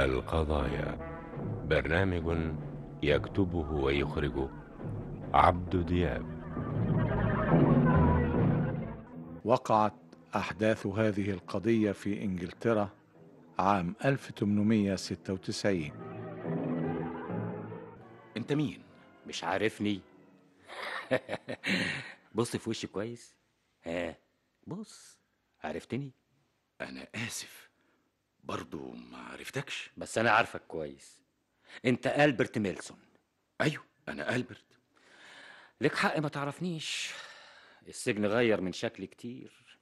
القضايا برنامج يكتبه ويخرجه عبد دياب وقعت أحداث هذه القضية في إنجلترا عام 1896 انت مين مش عارفني بص في وشي كويس ها بص عرفتني انا اسف برضو ما عرفتكش بس انا عارفك كويس انت البرت ميلسون ايوه انا البرت لك حق ما تعرفنيش السجن غير من شكلي كتير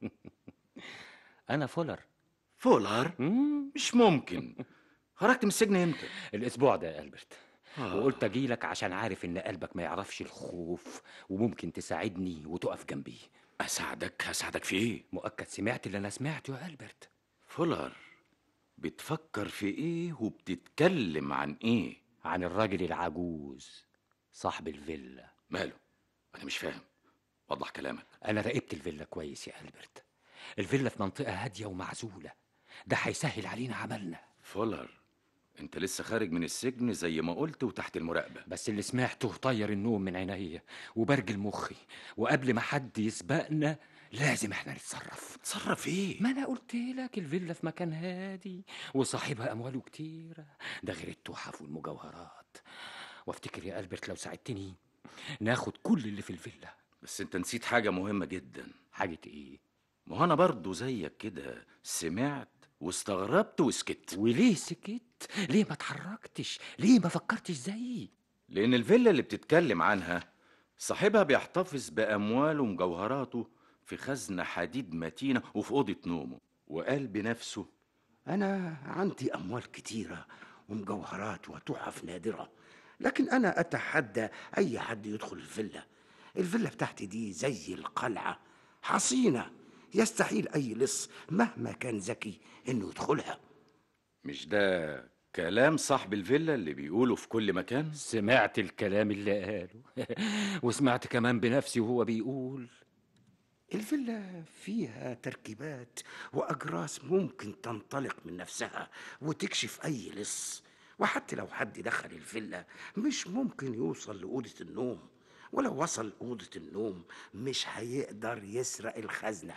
انا فولر فولر مم، مش ممكن خرجت من السجن امتى الاسبوع ده يا البرت آه. وقلت اجيلك عشان عارف ان قلبك ما يعرفش الخوف وممكن تساعدني وتقف جنبي اساعدك هساعدك في ايه مؤكد سمعت اللي انا سمعته يا البرت فولر بتفكر في ايه وبتتكلم عن ايه عن الراجل العجوز صاحب الفيلا ماله انا مش فاهم وضح كلامك انا راقبت الفيلا كويس يا البرت الفيلا في منطقه هاديه ومعزوله ده هيسهل علينا عملنا فولر انت لسه خارج من السجن زي ما قلت وتحت المراقبه بس اللي سمعته طير النوم من عينيا وبرجل مخي وقبل ما حد يسبقنا لازم احنا نتصرف تصرف ايه ما انا قلت لك الفيلا في مكان هادي وصاحبها امواله كتيره ده غير التحف والمجوهرات وافتكر يا البرت لو ساعدتني ناخد كل اللي في الفيلا بس انت نسيت حاجه مهمه جدا حاجه ايه ما هو انا برضو زيك كده سمعت واستغربت وسكت وليه سكت ليه ما اتحركتش ليه ما فكرتش زيي لان الفيلا اللي بتتكلم عنها صاحبها بيحتفظ بامواله ومجوهراته في خزنه حديد متينه وفي اوضه نومه وقال بنفسه أنا عندي أموال كتيرة ومجوهرات وتحف نادرة لكن أنا أتحدى أي حد يدخل الفيلا الفيلا بتاعتي دي زي القلعة حصينة يستحيل أي لص مهما كان ذكي إنه يدخلها مش ده كلام صاحب الفيلا اللي بيقوله في كل مكان سمعت الكلام اللي قاله وسمعت كمان بنفسي وهو بيقول الفيلا فيها تركيبات وأجراس ممكن تنطلق من نفسها وتكشف أي لص وحتى لو حد دخل الفيلا مش ممكن يوصل لأوضة النوم ولو وصل أوضة النوم مش هيقدر يسرق الخزنة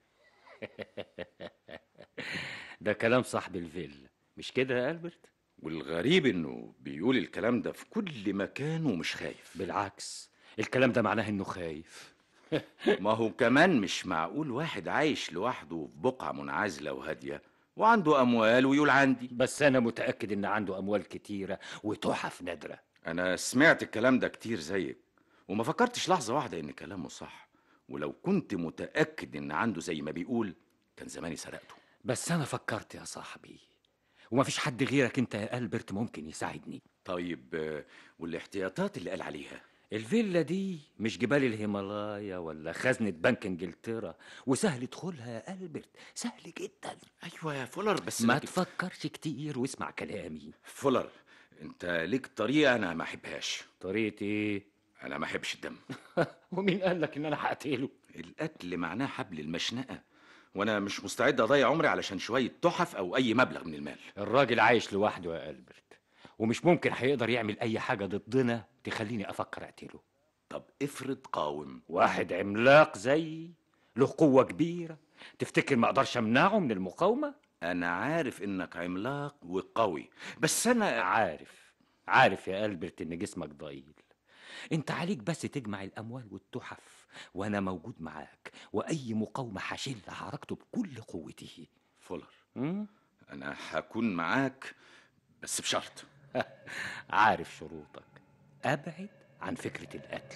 ده كلام صاحب الفيلا مش كده يا البرت والغريب انه بيقول الكلام ده في كل مكان ومش خايف بالعكس الكلام ده معناه انه خايف ما هو كمان مش معقول واحد عايش لوحده في بقعة منعزلة وهادية وعنده أموال ويقول عندي بس انا متاكد ان عنده اموال كتيره وتحف نادره أنا سمعت الكلام ده كتير زيك وما فكرتش لحظة واحدة إن كلامه صح ولو كنت متأكد إن عنده زي ما بيقول كان زماني سرقته بس انا فكرت يا صاحبي ومفيش حد غيرك انت يا البرت ممكن يساعدني طيب آه، والاحتياطات اللي قال عليها الفيلا دي مش جبال الهيمالايا ولا خزنة بنك انجلترا وسهل دخولها يا البرت سهل جدا أيوة يا فولر بس ما لكن- تفكرش كتير واسمع كلامي فولر أنت ليك طريقة أنا ما أحبهاش طريقة ايه أنا ما أحبش الدم ومين قال لك ان انا هقتله القتل معناه حبل المشنقة وأنا مش مستعد أضيع عمري علشان شوية تحف أو أي مبلغ من المال الراجل عايش لوحده يا البرت ومش ممكن هيقدر يعمل اي حاجة ضدنا تخليني افكر اقتله طب افرض قاوم واحد عملاق زيي له قوة كبيرة تفتكر ما اقدرش امنعه من المقاومة أنا عارف إنك عملاق وقوي بس أنا عارف عارف يا ألبرت إن جسمك ضئيل أنت عليك بس تجمع الأموال والتحف وأنا موجود معاك وأي مقاومة هشيل حركته بكل قوته فولر م? أنا هكون معاك بس بشرط عارف شروطك أبعد عن فكرة القتل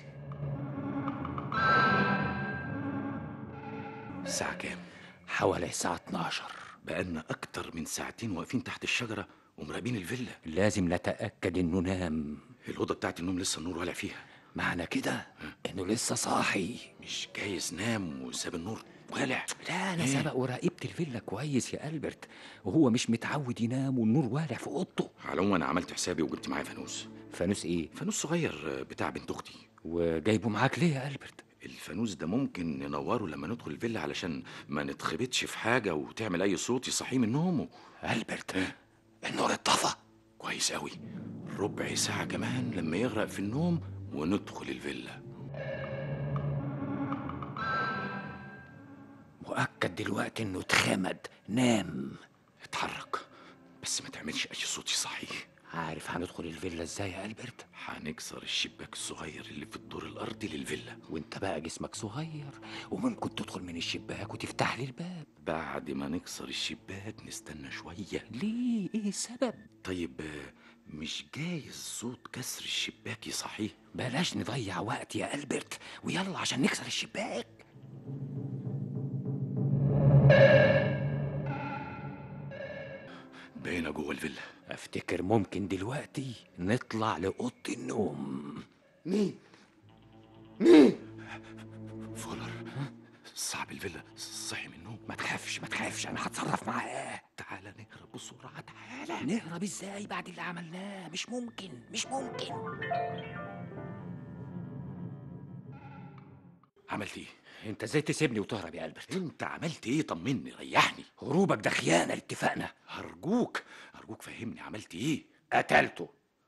الساعة كام؟ حوالي الساعة 12 بقالنا أكتر من ساعتين واقفين تحت الشجرة ومراقبين الفيلا لازم نتأكد إنه نام الأوضة بتاعت النوم لسه النور والع فيها معنى كده إنه لسه صاحي مش جايز نام وساب النور والع لا انا إيه؟ سبق وراقبت الفيلا كويس يا البرت وهو مش متعود ينام والنور والع في اوضته على العموم أنا عملت حسابي وجبت معايا فانوس فانوس ايه فانوس صغير بتاع بنت أختي وجايبه معاك ليه يا البرت الفانوس ده ممكن ننوره لما ندخل الفيلا علشان ما نتخبطش في حاجة وتعمل أي صوت يصحيه من نومه البرت النور اتطفى كويس قوي ربع ساعة كمان لما يغرق في النوم وندخل الفيلا مؤكد دلوقتي انه اتخمد نام اتحرك بس ما تعملش اي صوت صحيح عارف هندخل الفيلا ازاي يا البرت هنكسر الشباك الصغير اللي في الدور الارضي للفيلا وانت بقى جسمك صغير وممكن تدخل من الشباك وتفتح لي الباب بعد ما نكسر الشباك نستنى شوية ليه ايه السبب طيب آه، مش جايز صوت كسر الشباك صحيح بلاش نضيع وقت يا البرت ويلا عشان نكسر الشباك بقينا جوه الفيلا افتكر ممكن دلوقتي نطلع لأوضة النوم مين مين فولر صاحب الفيلا صحي من النوم ما تخافش ما تخافش انا هتصرف معاه تعالى نهرب بسرعة تعالى نهرب ازاي بعد اللي عملناه مش ممكن مش ممكن عملت ايه انت ازاي تسيبني وتهرب يا البرت انت عملت ايه طمني ريحني هروبك ده خيانة لاتفاقنا ارجوك ارجوك فهمني عملت ايه قتلته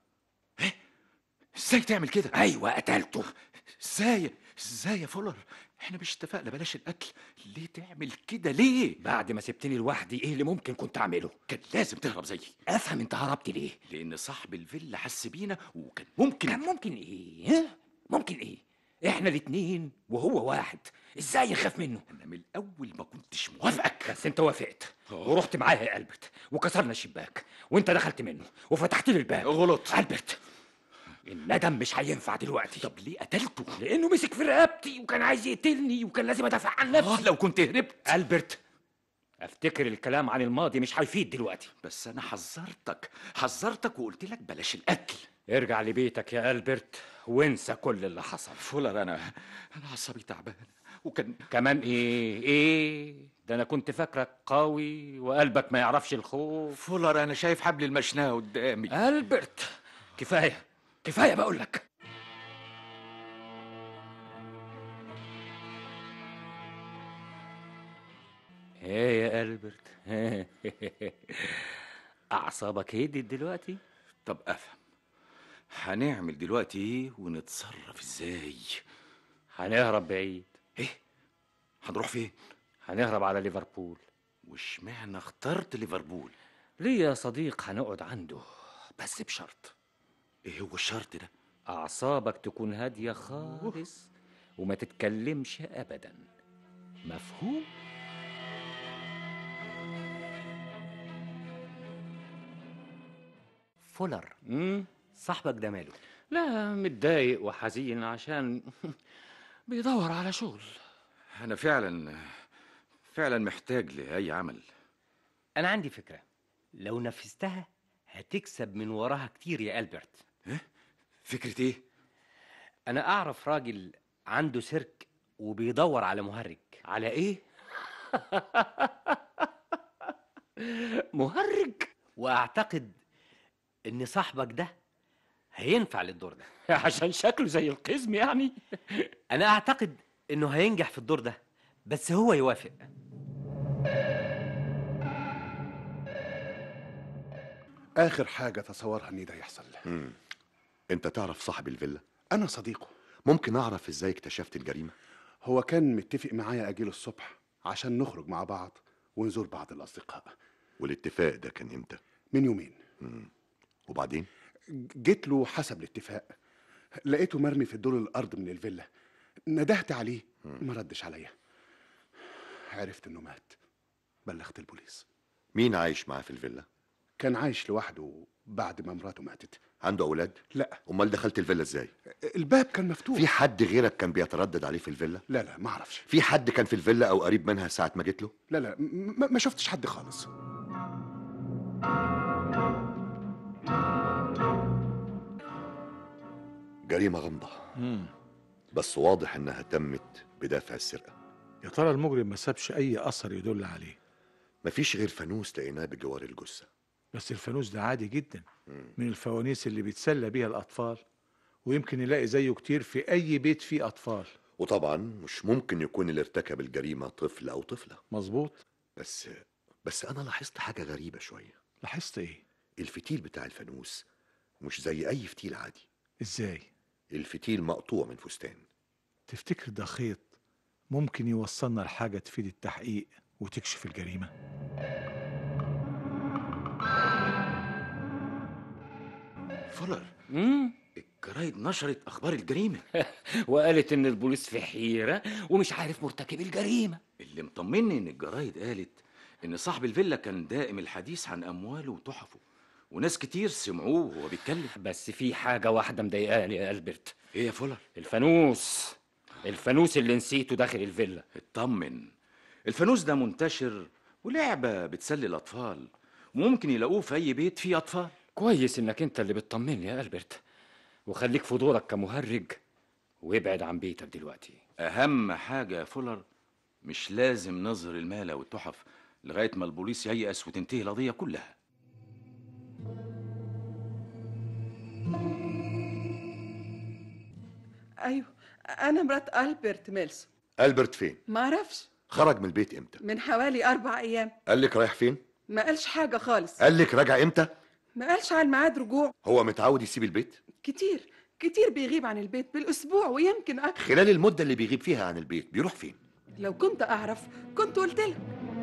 ازاي تعمل كده ايوه قتلته ازاي ازاي يا فولر احنا مش اتفقنا بلاش القتل ليه تعمل كده ليه بعد ما سبتني لوحدي ايه اللي ممكن كنت اعمله كان لازم تهرب زيي افهم انت هربت ليه لان صاحب الفيلا حس بينا وكان ممكن كان ممكن ايه ها؟ ممكن ايه احنا الاتنين وهو واحد ازاي يخاف منه انا من الاول ما كنتش موافقك بس انت وافقت أوه. ورحت معايا يا البرت وكسرنا الشباك وانت دخلت منه وفتحت لي الباب غلط البرت الندم مش هينفع دلوقتي طب ليه قتلته لانه مسك في رقبتي وكان عايز يقتلني وكان لازم ادافع عن اه نفسي لو كنت هربت البرت افتكر الكلام عن الماضي مش هيفيد دلوقتي بس انا حذرتك حذرتك وقلت لك بلاش القتل ارجع لبيتك يا البرت وانسى كل اللي حصل فولر انا انا عصبي تعبان وكان كمان ايه ايه ده انا كنت فاكرك قوي وقلبك ما يعرفش الخوف فولر انا شايف حبل المشناه قدامي البرت كفايه كفايه بقول لك ايه يا البرت اعصابك هدت دلوقتي طب افهم هنعمل دلوقتي ايه ونتصرف ازاي هنهرب بعيد ايه هنروح فين هنهرب على ليفربول واشمعنى اخترت ليفربول ليا صديق هنقعد عنده بس بشرط ايه هو الشرط ده أعصابك تكون هادية خالص وما تتكلمش أبدا مفهوم؟ فولر مم؟ صاحبك ده ماله لا متضايق وحزين عشان بيدور على شغل انا فعلا فعلا محتاج لاي عمل انا عندي فكره لو نفذتها هتكسب من وراها كتير يا البرت فكرة ايه انا اعرف راجل عنده سيرك وبيدور على مهرج على إيه؟ مهرج واعتقد ان صاحبك ده هينفع للدور ده عشان شكله زي القزم يعني انا اعتقد انه هينجح في الدور ده بس هو يوافق آخر حاجة تصورها إن ده يحصل انت تعرف صاحب الفيلا أنا صديقه ممكن اعرف ازاي اكتشفت الجريمه هو كان متفق معايا أجيله الصبح عشان نخرج مع بعض ونزور بعض الأصدقاء والاتفاق ده كان امتى من يومين وبعدين ج- جيت له حسب الاتفاق لقيته مرمي في الدور الأرض من الفيلا ندهت عليه ما ردش عليا عرفت إنه مات بلغت البوليس مين عايش معاه في الفيلا كان عايش لوحده بعد ما مراته ماتت عنده اولاد لا امال دخلت الفيلا ازاي الباب كان مفتوح في حد غيرك كان بيتردد عليه في الفيلا لا لا ما اعرفش في حد كان في الفيلا او قريب منها ساعه ما جيت له لا لا م- ما ما شفتش حد خالص جريمه غامضه بس واضح انها تمت بدافع السرقه يا ترى المجرم ما سابش أي أثر يدل عليه مفيش غير فانوس لقيناه بجوار الجثه بس الفانوس ده عادي جدا من الفوانيس اللي بيتسلى بيها الأطفال ويمكن نلاقي زيه كتير في أي بيت فيه أطفال وطبعا مش ممكن يكون اللي ارتكب الجريمه طفل او طفله مظبوط بس بس انا لاحظت حاجه غريبه شويه لاحظت إيه؟ الفتيل بتاع الفانوس مش زي اي فتيل عادي ازاي الفتيل مقطوع من فستان تفتكر ده خيط ممكن يوصلنا لحاجة تفيد التحقيق وتكشف الجريمة فولر مم؟ الجرايد نشرت اخبار الجريمه وقالت ان البوليس في حيرة ومش عارف مرتكب الجريمة اللي مطمني ان الجرايد قالت ان صاحب الفيلا كان دائم الحديث عن امواله وتحفه وناس كتير سمعوه وهو بيتكلم بس في حاجة واحدة مضايقاني يا ألبرت ايه يا فولر الفانوس الفانوس اللي نسيته داخل الفيلا اطمن الفانوس ده منتشر ولعبه بتسلي الاطفال وممكن يلاقوه في اي بيت فيه اطفال كويس انك انت اللي بتطمني يا ألبرت وخليك في دورك كمهرج وابعد عن بيتك دلوقتي اهم حاجه يا فولر مش لازم نظهر المال او التحف لغايه ما البوليس ييأس وتنتهي القضيه كلها ايوه انا مرات البرت ميلسون البرت فين ما اعرفش خرج من البيت امتى من حوالي اربع ايام قال لك رايح فين ما قالش حاجه خالص قال لك راجع امتى ما قالش على الميعاد رجوع هو متعود يسيب البيت كتير كتير بيغيب عن البيت بالاسبوع ويمكن اكتر خلال المده اللي بيغيب فيها عن البيت بيروح فين لو كنت اعرف كنت قلت لك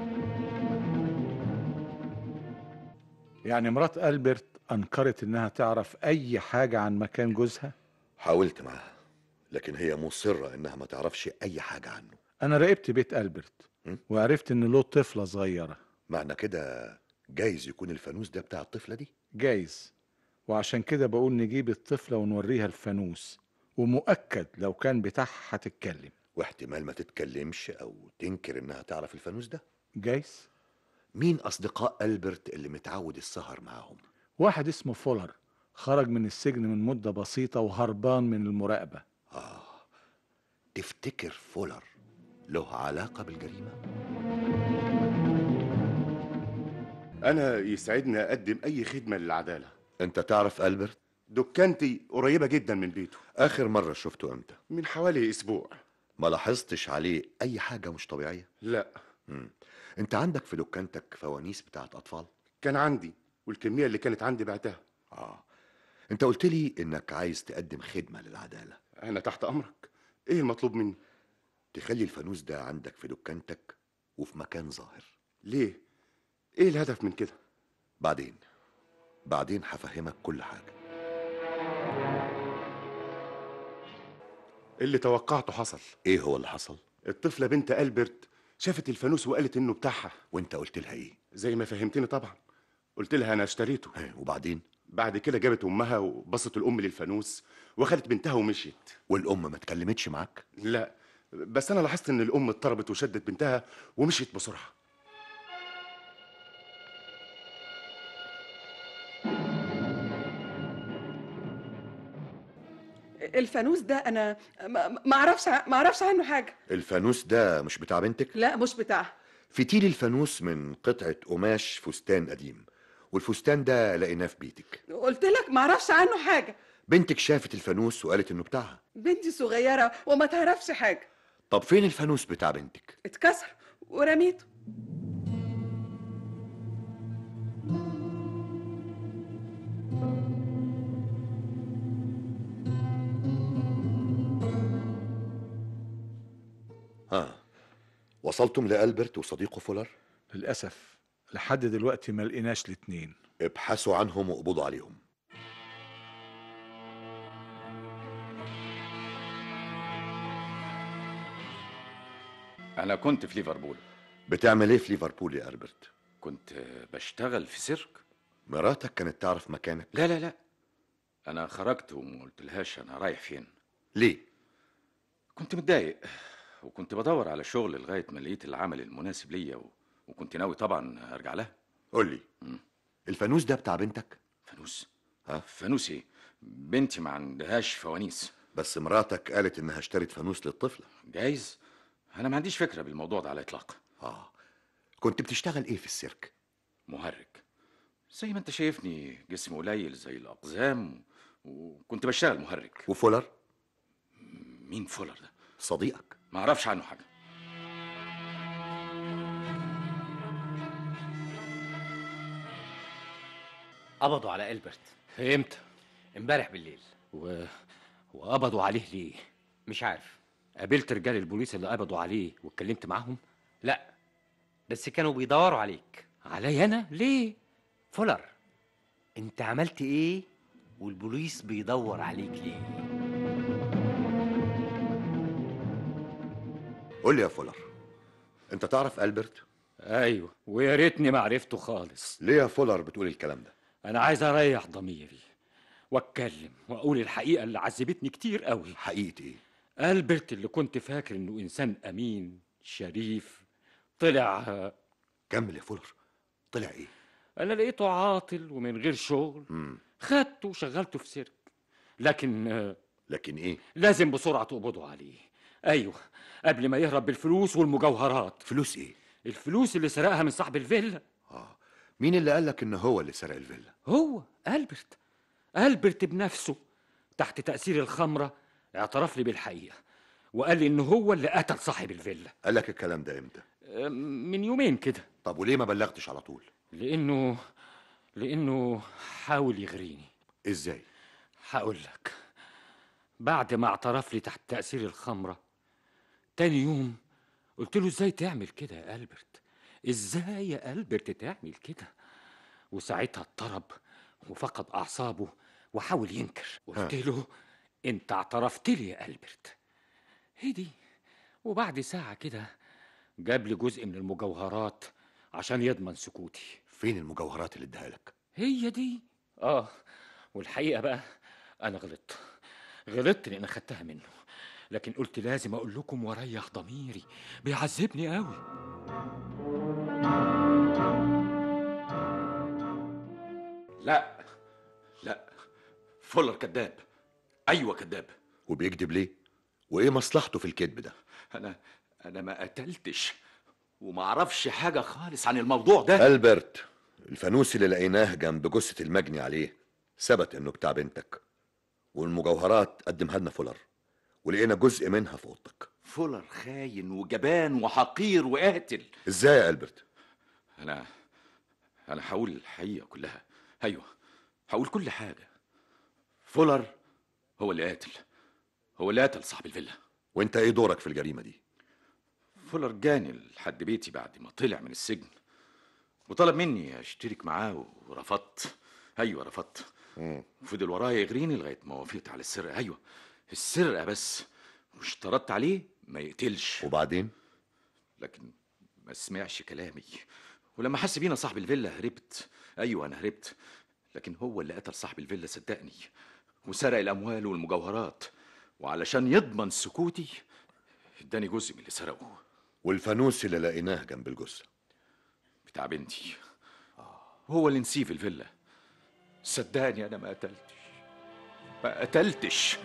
يعني مرات ألبرت أنكرت إنها تعرف أي حاجة عن مكان جوزها حاولت معاها لكن هي مصره انها ما تعرفش اي حاجه عنه أنا راقبت بيت ألبرت م? وعرفت إن له طفلة صغيرة معنى كده جايز يكون الفانوس ده بتاع الطفله دي جايز وعشان كده بقول نجيب الطفلة ونوريها الفانوس ومؤكد لو كان بتاعها هتتكلم واحتمال ما تتكلمش او تنكر انها تعرف الفانوس ده جايز مين اصدقاء البرت اللي متعود السهر معاهم واحد اسمه فولر خرج من السجن من مدة بسيطة وهربان من المراقبة اه تفتكر فولر له علاقه بالجريمه أنا يسعدني أقدم أي خدمة للعدالة انت تعرف البرت دكانتي قريبة جدا من بيته اخر مره شفته امتى من حوالي أسبوع ما لاحظتش عليه اي حاجه مش طبيعيه لا مم. انت عندك في دكانتك فوانيس بتاعت اطفال كان عندي والكمية اللي كانت عندي بعتها اه انت قلت لي انك عايز تقدم خدمه للعداله أنا تحت أمرك إيه المطلوب مني تخلي الفانوس ده عندك في دكانتك وفي مكان ظاهر ليه إيه الهدف من كده بعدين بعدين هفهمك كل حاجه اللي توقعته حصل ايه هو اللي حصل الطفلة بنت ألبرت شافت الفانوس وقالت إنه بتاعها وانت قلت لها ايه زي ما فهمتني طبعا قلت لها أنا اشتريته ها، وبعدين بعد كده جابت أمها وبصت الأم للفانوس وخدت بنتها ومشيت والام ما اتكلمتش معاك لا بس أنا لاحظت إن الأم اضطربت وشدت بنتها ومشيت بسرعة الفانوس ده انا ما ما اعرفش ع- ما اعرفش عنه حاجه الفانوس ده مش بتاع بنتك لا مش بتاعها فتيل الفانوس من قطعه قماش فستان قديم والفستان ده لقيناه في بيتك قلت لك ما اعرفش عنه حاجه بنتك شافت الفانوس وقالت انه بتاعها بنتي صغيره وما تعرفش حاجه طب فين الفانوس بتاع بنتك اتكسر ورميته ها وصلتم لألبرت وصديقه فولر للأسف لحد دلوقتي ما لقيناش الاتنين ابحثوا عنهم واقبضوا عليهم انا كنت في ليفربول بتعمل ايه في ليفربول يا ألبرت كنت بشتغل في سيرك مراتك كانت تعرف مكانك لا لا لا انا خرجت وما قلتلهاش انا رايح فين ليه كنت متضايق وكنت بدور على شغل لغايه ما لقيت العمل المناسب ليا و... وكنت ناوي طبعا ارجع لها قول لي مم. الفانوس ده بتاع بنتك فانوس ها؟ فانوس ايه بنتي ما عندهاش فوانيس بس مراتك قالت انها اشترت فانوس للطفله جايز انا ما عنديش فكره بالموضوع ده على الاطلاق اه كنت بتشتغل ايه في السيرك مهرج زي ما انت شايفني جسمي قليل زي الاقزام وكنت بشتغل مهرج وفولر مين فولر ده صديقك ما اعرفش عنه حاجه قبضوا على البرت امتى امبارح بالليل و... وقبضوا عليه ليه مش عارف قابلت رجال البوليس اللي قبضوا عليه واتكلمت معاهم لا بس كانوا بيدوروا عليك عليا انا ليه فولر انت عملت ايه والبوليس بيدور عليك ليه قول لي يا فولر انت تعرف البرت ايوه ويا ريتني ما عرفته خالص ليه يا فولر بتقول الكلام ده انا عايز اريح ضميري واتكلم واقول الحقيقه اللي عذبتني كتير قوي حقيقه ايه البرت اللي كنت فاكر انه انسان امين شريف طلع كمل يا فولر طلع ايه انا لقيته عاطل ومن غير شغل مم. خدته وشغلته في سيرك لكن آه، لكن ايه لازم بسرعه تقبضوا عليه ايوه قبل ما يهرب بالفلوس والمجوهرات فلوس ايه الفلوس اللي سرقها من صاحب الفيلا اه مين اللي قال لك ان هو اللي سرق الفيلا هو البرت البرت بنفسه تحت تاثير الخمره اعترف لي بالحقيقه وقال لي ان هو اللي قتل صاحب الفيلا قال لك الكلام ده امتى أم، من يومين كده طب وليه ما بلغتش على طول لانه لانه حاول يغريني ازاي هقول لك بعد ما اعترف لي تحت تأثير الخمرة تاني يوم قلت له ازاي تعمل كده يا ألبرت ازاي يا ألبرت تعمل كده وساعتها اضطرب وفقد أعصابه وحاول ينكر قلت له انت اعترفت لي يا ألبرت هدي وبعد ساعة كده جاب لي جزء من المجوهرات عشان يضمن سكوتي فين المجوهرات اللي اداها لك هي دي اه والحقيقه بقى انا غلطت غلطت لان خدتها منه لكن قلت لازم اقول لكم واريح ضميري بيعذبني قوي لا لا فولر كذاب ايوه كذاب وبيكذب ليه وايه مصلحته في الكذب ده انا انا ما قتلتش وما اعرفش حاجه خالص عن الموضوع ده البرت الفانوس اللي لقيناه جنب جثه المجني عليه ثبت انه بتاع بنتك والمجوهرات قدمها لنا فولر ولقينا جزء منها في اوضتك فولر خاين وجبان وحقير وقاتل ازاي يا البرت انا انا هقول الحقيقه كلها ايوه هقول كل حاجه فولر هو اللي قاتل هو اللي قتل صاحب الفيلا وانت ايه دورك في الجريمه دي فولر جاني لحد بيتي بعد ما طلع من السجن وطلب مني اشترك معاه ورفضت ايوه رفضت فضل ورايا يغريني لغايه ما وافقت على السرقه ايوه السرقه بس واشترطت عليه ما يقتلش وبعدين لكن ما سمعش كلامي ولما حس بينا صاحب الفيلا هربت ايوه انا هربت لكن هو اللي قتل صاحب الفيلا صدقني وسرق الاموال والمجوهرات وعلشان يضمن سكوتي اداني جزء من اللي سرقه والفانوس اللي لقيناه جنب الجثه بتاع بنتي هو اللي نسيه في الفيلا صدقني انا ما قتلتش ما قتلتش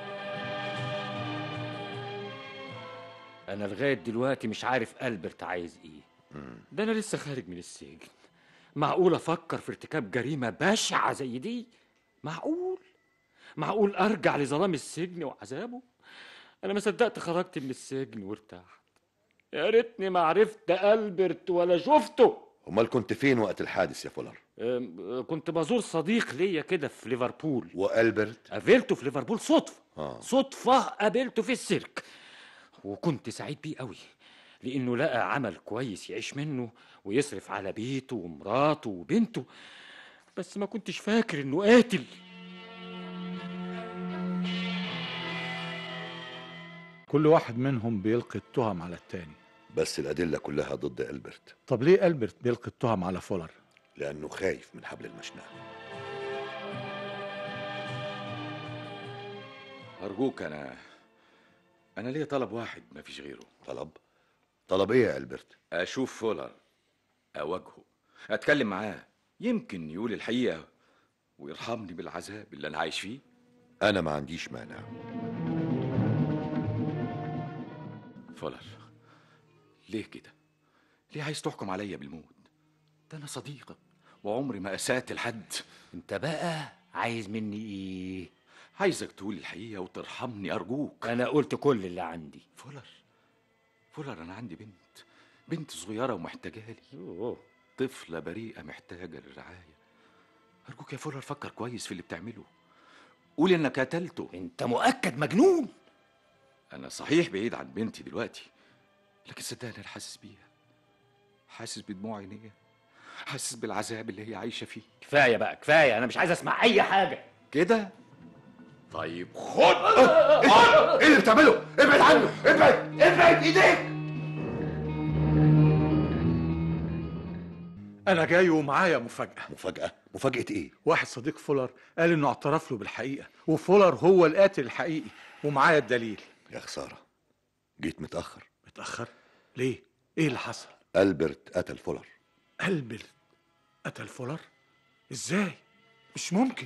انا لغايه دلوقتي مش عارف البرت عايز ايه ده انا لسه خارج من السجن معقول افكر في ارتكاب جريمه بشعه زي دي معقول معقول ارجع لظلام السجن وعذابه انا ما صدقت خرجت من السجن وارتحت يا ريتني ما عرفت البرت ولا شفته امال كنت فين وقت الحادث يا فولر أم، كنت بزور صديق ليا كده في ليفربول والبرت قابلته في ليفربول صدفة آه. صدفة قابلته في السيرك وكنت سعيد بيه قوي لأنه لقى عمل كويس يعيش منه ويصرف على بيته ومراته وبنته بس ما كنتش فاكر إنه قاتل كل واحد منهم بيلقي التهم على التاني بس الادله كلها ضد البرت طب ليه ألبرت بيلقي التهم على فولر لانه خايف من حبل المشنقه ارجوك انا انا ليا طلب واحد ما فيش غيره طلب طلب ايه يا البرت اشوف فولر اواجهه اتكلم معاه يمكن يقول الحقيقه ويرحمني بالعذاب اللي انا عايش فيه انا ما عنديش مانع فولر ليه كده ليه عايز تحكم عليا بالموت ده انا صديقك وعمري ما اسات لحد انت بقى عايز مني ايه عايزك تقول الحقيقه وترحمني ارجوك انا قلت كل اللي عندي فولر فولر انا عندي بنت بنت صغيره ومحتاجه لي أوه. طفله بريئه محتاجه للرعايه ارجوك يا فولر فكر كويس في اللي بتعمله قول انك قتلته انت مؤكد مجنون انا صحيح بعيد عن بنتي دلوقتي لكن صدقني انا حاسس بيها حاسس بدموع عينيها حاسس بالعذاب اللي هي عايشه فيه كفايه بقى كفايه انا مش عايز اسمع اي حاجه كده طيب خد ايه اللي بتعمله ابعد عنه ابعد ابعد ايديك انا جاي ومعايا مفاجاه مفاجاه مفاجاه ايه واحد صديق فولر قال انه اعترف له بالحقيقه وفولر هو القاتل الحقيقي ومعايا الدليل يا خساره جيت متاخر متاخر ليه ايه اللي حصل البرت قتل فولر البرت قتل فولر ازاي مش ممكن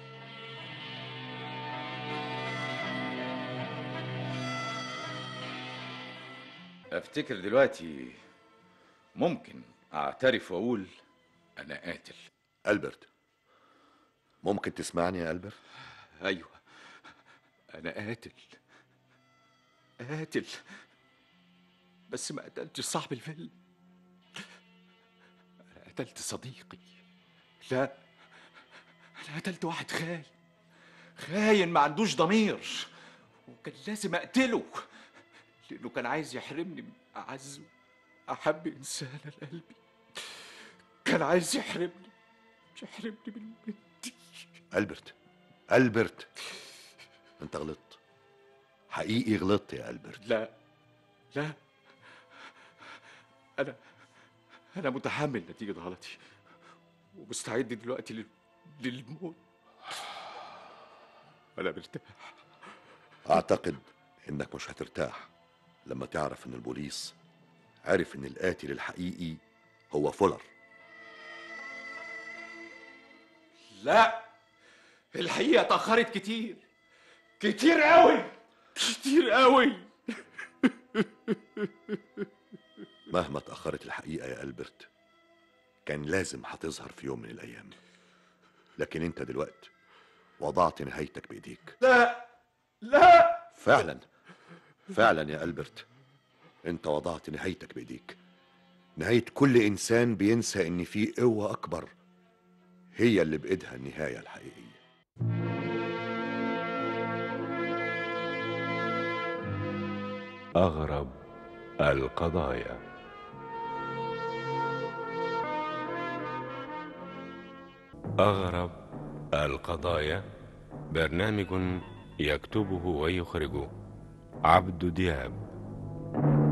افتكر دلوقتي ممكن اعترف واقول انا قاتل البرت ممكن تسمعني يا البرت ايوه انا قاتل قاتل بس ما قتلتش صاحب الفيلا انا قتلت صديقي لا انا قتلت واحد خاين خاين ما عندوش ضمير وكان لازم اقتله لانه كان عايز يحرمني من اعز احب انسان لقلبي كان عايز يحرمني يحرمني من بنتي البرت البرت انت غلطت حقيقي غلطت يا البرت لا لا أنا أنا متحمل نتيجة غلطي ومستعد دلوقتي لل... للموت أنا مرتاح اعتقد انك مش هترتاح لما تعرف ان البوليس عرف ان القاتل الحقيقي هو فولر لا الحقيقة اتأخرت كتير كتير قوي كتير قوي مهما اتأخرت الحقيقة يا ألبرت كان لازم هتظهر في يوم من الأيام لكن أنت دلوقتي وضعت نهايتك بإيديك لا لا فعلا فعلا يا ألبرت أنت وضعت نهايتك بإيديك نهاية كل إنسان بينسى إن في قوة أكبر هي اللي بإيدها النهاية الحقيقية أغرب القضايا أغرب القضايا برنامج يكتبه ويخرجه عبد دياب